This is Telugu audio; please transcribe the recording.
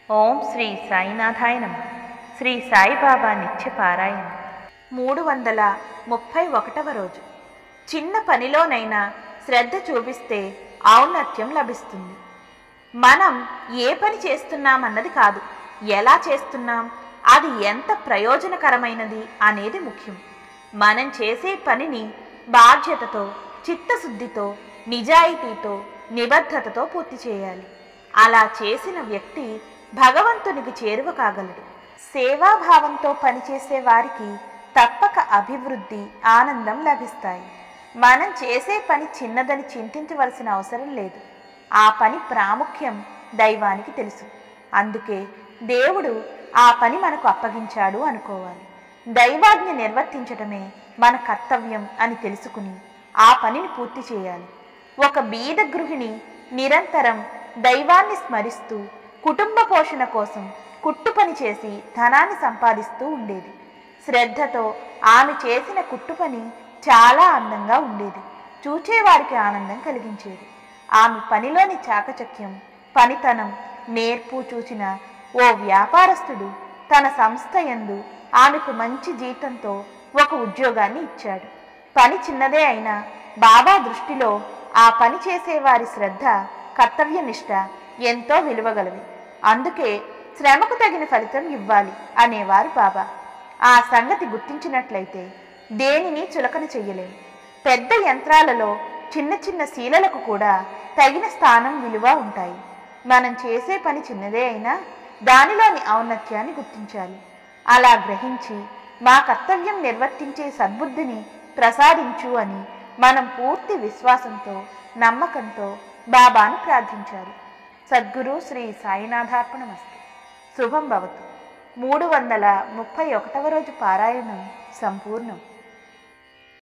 ఓం శ్రీ సాయినాథాయ నమ శ్రీ సాయిబాబా నిత్య పారాయణ మూడు వందల ముప్పై ఒకటవ రోజు చిన్న పనిలోనైనా శ్రద్ధ చూపిస్తే ఔన్నత్యం లభిస్తుంది మనం ఏ పని చేస్తున్నామన్నది కాదు ఎలా చేస్తున్నాం అది ఎంత ప్రయోజనకరమైనది అనేది ముఖ్యం మనం చేసే పనిని బాధ్యతతో చిత్తశుద్ధితో నిజాయితీతో నిబద్ధతతో పూర్తి చేయాలి అలా చేసిన వ్యక్తి భగవంతునికి చేరువ కాగలడు సేవాభావంతో పనిచేసే వారికి తప్పక అభివృద్ధి ఆనందం లభిస్తాయి మనం చేసే పని చిన్నదని చింతించవలసిన అవసరం లేదు ఆ పని ప్రాముఖ్యం దైవానికి తెలుసు అందుకే దేవుడు ఆ పని మనకు అప్పగించాడు అనుకోవాలి దైవాజ్ఞ నిర్వర్తించటమే మన కర్తవ్యం అని తెలుసుకుని ఆ పనిని పూర్తి చేయాలి ఒక బీద గృహిణి నిరంతరం దైవాన్ని స్మరిస్తూ కుటుంబ పోషణ కోసం కుట్టు పని చేసి ధనాన్ని సంపాదిస్తూ ఉండేది శ్రద్ధతో ఆమె చేసిన కుట్టు పని చాలా అందంగా ఉండేది చూచేవారికి ఆనందం కలిగించేది ఆమె పనిలోని చాకచక్యం పనితనం నేర్పు చూచిన ఓ వ్యాపారస్తుడు తన సంస్థ యందు ఆమెకు మంచి జీతంతో ఒక ఉద్యోగాన్ని ఇచ్చాడు పని చిన్నదే అయినా బాబా దృష్టిలో ఆ పని చేసేవారి శ్రద్ధ కర్తవ్యనిష్ట ఎంతో విలువగలవి అందుకే శ్రమకు తగిన ఫలితం ఇవ్వాలి అనేవారు బాబా ఆ సంగతి గుర్తించినట్లయితే దేనిని చులకన చెయ్యలేము పెద్ద యంత్రాలలో చిన్న చిన్న శీలలకు కూడా తగిన స్థానం విలువ ఉంటాయి మనం చేసే పని చిన్నదే అయినా దానిలోని ఔన్నత్యాన్ని గుర్తించాలి అలా గ్రహించి మా కర్తవ్యం నిర్వర్తించే సద్బుద్ధిని ప్రసాదించు అని మనం పూర్తి విశ్వాసంతో నమ్మకంతో బాబాను ప్రార్థించాలి సద్గురు శ్రీ సాయినాథార్పణమస్తు శుభం భవతు మూడు వందల ముప్పై ఒకటవ రోజు పారాయణం సంపూర్ణం